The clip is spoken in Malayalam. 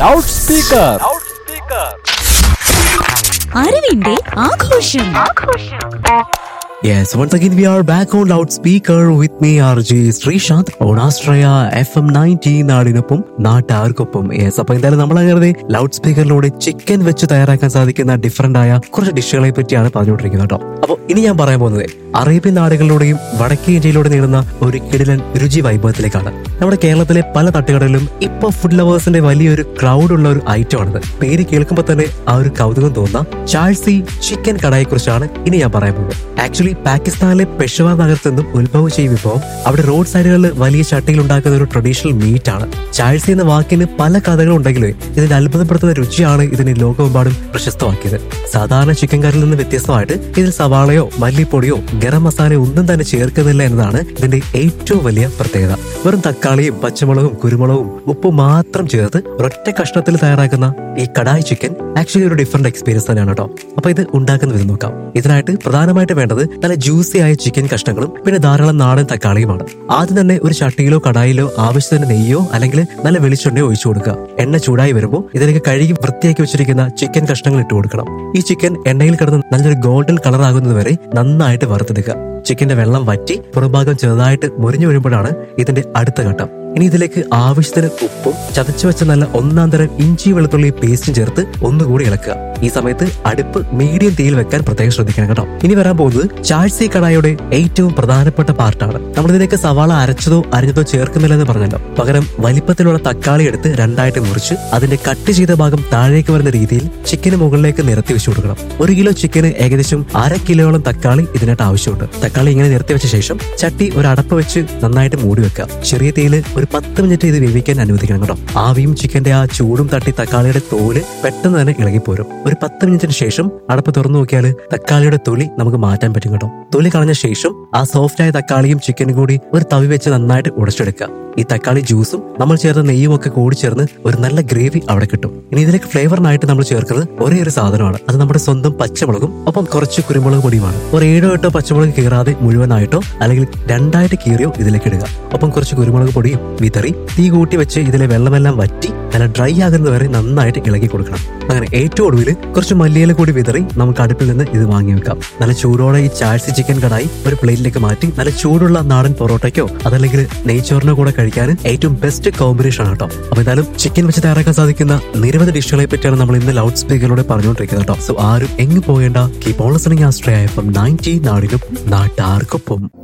ലൗഡ് സ്പീക്കർ അറിവിന്റെ ആഘോഷം Yes, once again we are back on loudspeaker with me RJ Sreesanth on Astraya FM 90 നാടിനൊപ്പം നാട്ടാർക്കൊപ്പം യെസ് അപ്പൊ എന്തായാലും നമ്മൾ അങ്ങനെ ലൗഡ് സ്പീക്കറിലൂടെ ചിക്കൻ വെച്ച് തയ്യാറാക്കാൻ സാധിക്കുന്ന ഡിഫറെന്റ് ആയ കുറച്ച് ഡിഷുകളെ പറ്റിയാണ് പറഞ്ഞുകൊണ്ടിരിക്കുന്നത് കേട്ടോ അപ്പോൾ ഇനി ഞാൻ പറയാൻ പോകുന്നത് അറേബ്യൻ നാടുകളിലൂടെയും വടക്കേ ഇന്ത്യയിലൂടെ നീളുന്ന ഒരു കിടിലൻ രുചി വൈഭവത്തിലേക്കാണ് നമ്മുടെ കേരളത്തിലെ പല തട്ടുകടലിലും ഇപ്പൊ ഫുഡ് ലവേഴ്സിന്റെ വലിയൊരു ക്രൗഡ് ഉള്ള ഒരു ഐറ്റം ആണിത് പേര് കേൾക്കുമ്പോൾ തന്നെ ആ ഒരു കൗതുകം തോന്നുന്ന ചാഴ്സി ചിക്കൻ കടായെ കുറിച്ചാണ് ഇനി ഞാൻ പറയാൻ പോകുന്നത് ആക്ച്വലി പാകിസ്ഥാനിലെ പെഷവാർ നഗരത്തിൽ നിന്നും ഉത്ഭവിച്ച ഈ വിഭവം അവിടെ റോഡ് സൈഡുകളിൽ വലിയ ചട്ടിയിൽ ഉണ്ടാക്കുന്ന ഒരു ട്രഡീഷണൽ മീറ്റ് ആണ് ചാഴ്സി എന്ന വാക്കിന് പല കഥകളും ഉണ്ടെങ്കിലും ഇതിന്റെ അത്ഭുതപ്പെടുത്തുന്ന രുചിയാണ് ഇതിനെ ലോകമെമ്പാടും പ്രശസ്തമാക്കിയത് സാധാരണ ചിക്കൻ കറിയിൽ നിന്ന് വ്യത്യസ്തമായിട്ട് ഇതിൽ സവാളയോ മല്ലിപ്പൊടിയോ ഗരം മസാലയോ ഒന്നും തന്നെ ചേർക്കുന്നില്ല എന്നതാണ് ഇതിന്റെ ഏറ്റവും വലിയ പ്രത്യേകത വെറും തക്കാളിയും പച്ചമുളകും കുരുമുളകും ഉപ്പും മാത്രം ചേർത്ത് ഒരൊറ്റ കഷ്ണത്തിൽ തയ്യാറാക്കുന്ന ഈ കടായി ചിക്കൻ ആക്ച്വലി ഒരു ഡിഫറെന്റ് എക്സ്പീരിയൻസ് തന്നെയാണ് കേട്ടോ അപ്പൊ ഇത് ഉണ്ടാക്കുന്ന വിധം നോക്കാം ഇതിനായിട്ട് പ്രധാനമായിട്ട് വേണ്ടത് നല്ല ജ്യൂസി ആയ ചിക്കൻ കഷ്ണങ്ങളും പിന്നെ ധാരാളം നാടൻ തക്കാളിയുമാണ് ആദ്യം തന്നെ ഒരു ചട്ടിയിലോ കടായിലോ ആവശ്യത്തിന് നെയ്യോ അല്ലെങ്കിൽ നല്ല വെളിച്ചെണ്ണയോ ഒഴിച്ചു കൊടുക്കുക എണ്ണ ചൂടായി വരുമ്പോൾ ഇതിലേക്ക് കഴുകി വൃത്തിയാക്കി വെച്ചിരിക്കുന്ന ചിക്കൻ കഷ്ണങ്ങൾ ഇട്ട് കൊടുക്കണം ഈ ചിക്കൻ എണ്ണയിൽ കിടന്ന് നല്ലൊരു ഗോൾഡൻ കളർ ആകുന്നത് വരെ നന്നായിട്ട് വറുത്തെടുക്കുക ചിക്കന്റെ വെള്ളം വറ്റി പുറഭാഗം ചെറുതായിട്ട് മുരിഞ്ഞു വരുമ്പോഴാണ് ഇതിന്റെ അടുത്ത ഘട്ടം ഇനി ഇതിലേക്ക് ആവശ്യത്തിന് ഉപ്പും ചതച്ചു വെച്ച നല്ല ഒന്നാം തരം ഇഞ്ചി വെളുത്തുള്ളി പേസ്റ്റും ചേർത്ത് ഒന്നുകൂടി ഇളക്കുക ഈ സമയത്ത് അടുപ്പ് മീഡിയം തീയിൽ വെക്കാൻ പ്രത്യേകം ശ്രദ്ധിക്കണം കേട്ടോ ഇനി വരാൻ പോകുന്നത് ചാഴ്സി കടായുടെ ഏറ്റവും പ്രധാനപ്പെട്ട പാർട്ടാണ് നമ്മൾ ഇതിലേക്ക് സവാള അരച്ചതോ അരിഞ്ഞതോ ചേർക്കുന്നില്ലെന്ന് പറഞ്ഞല്ലോ പകരം വലിപ്പത്തിലുള്ള തക്കാളി എടുത്ത് രണ്ടായിട്ട് മുറിച്ച് അതിന്റെ കട്ട് ചെയ്ത ഭാഗം താഴേക്ക് വരുന്ന രീതിയിൽ ചിക്കന് മുകളിലേക്ക് നിരത്തി വെച്ച് കൊടുക്കണം ഒരു കിലോ ചിക്കന് ഏകദേശം അര കിലോളം തക്കാളി ഇതിനായിട്ട് ആവശ്യമുണ്ട് തക്കാളി ഇങ്ങനെ നിരത്തി വെച്ച ശേഷം ചട്ടി ഒരു അടപ്പ് വെച്ച് നന്നായിട്ട് മൂടി വെക്കുക ചെറിയ തീയിൽ ഒരു പത്ത് മിനിറ്റ് ഇത് വേവിക്കാൻ അനുവദിക്കണം കേട്ടോ ആവിയും ചിക്കന്റെ ആ ചൂടും തട്ടി തക്കാളിയുടെ തോല് പെട്ടെന്ന് തന്നെ ഇളകിപ്പോരും ഒരു പത്ത് മിനിറ്റിന് ശേഷം അടപ്പ് തുറന്നു നോക്കിയാൽ തക്കാളിയുടെ തൊലി നമുക്ക് മാറ്റാൻ പറ്റും കേട്ടോ തൊലി കളഞ്ഞ ശേഷം ആ സോഫ്റ്റ് ആയ തക്കാളിയും ചിക്കനും കൂടി ഒരു തവി വെച്ച് നന്നായിട്ട് ഉടച്ചെടുക്കുക ഈ തക്കാളി ജ്യൂസും നമ്മൾ ചേർത്ത നെയ്യും ഒക്കെ കൂടി ചേർന്ന് ഒരു നല്ല ഗ്രേവി അവിടെ കിട്ടും ഇനി ഇതിലേക്ക് ഫ്ലേവറിനായിട്ട് നമ്മൾ ചേർക്കുന്നത് ഒരേ ഒരു സാധനമാണ് അത് നമ്മുടെ സ്വന്തം പച്ചമുളകും ഒപ്പം കുറച്ച് കുരുമുളക് പൊടിയുമാണ് ഒരു ഏഴോ എട്ടോ പച്ചമുളക് കീറാതെ മുഴുവനായിട്ടോ അല്ലെങ്കിൽ രണ്ടായിട്ട് കീറിയോ ഇതിലേക്ക് ഇടുക ഒപ്പം കുറച്ച് കുരുമുളക് പൊടിയും വിതറി തീ കൂട്ടി വെച്ച് ഇതിലെ വെള്ളമെല്ലാം വറ്റി നല്ല ഡ്രൈ ആകുന്നത് വരെ നന്നായിട്ട് ഇളകി കൊടുക്കണം അങ്ങനെ ഏറ്റവും ഒടുവിൽ കുറച്ച് മല്ലിയില കൂടി വിതറി നമുക്ക് അടുപ്പിൽ നിന്ന് ഇത് വാങ്ങി വെക്കാം നല്ല ചൂടോടെ ഈ ചാഴ്സി ചിക്കൻ കടായി ഒരു പ്ലേറ്റിലേക്ക് മാറ്റി നല്ല ചൂടുള്ള നാടൻ പൊറോട്ടയ്ക്കോ അതല്ലെങ്കിൽ നെയ്ച്ചോറിനോ കൂടെ കഴിക്കാൻ ഏറ്റവും ബെസ്റ്റ് കോമ്പിനേഷൻ ആണ് കേട്ടോ അപ്പൊ എന്തായാലും ചിക്കൻ വെച്ച് തയ്യാറാക്കാൻ സാധിക്കുന്ന നിരവധി ഡിഷുകളെ പറ്റിയാണ് നമ്മൾ ഇന്ന് ലൗഡ് സ്പീക്കറിലൂടെ പറഞ്ഞുകൊണ്ടിരിക്കുന്നത് കേട്ടോ സോ ആരും എങ്ങ് പോകേണ്ട കീപ് ഓൺ ലിസണിംഗ് ആസ്ട്രയ എഫ് എം നയൻറ്റി നാടിനും നാട്ടാർക്കൊപ്പം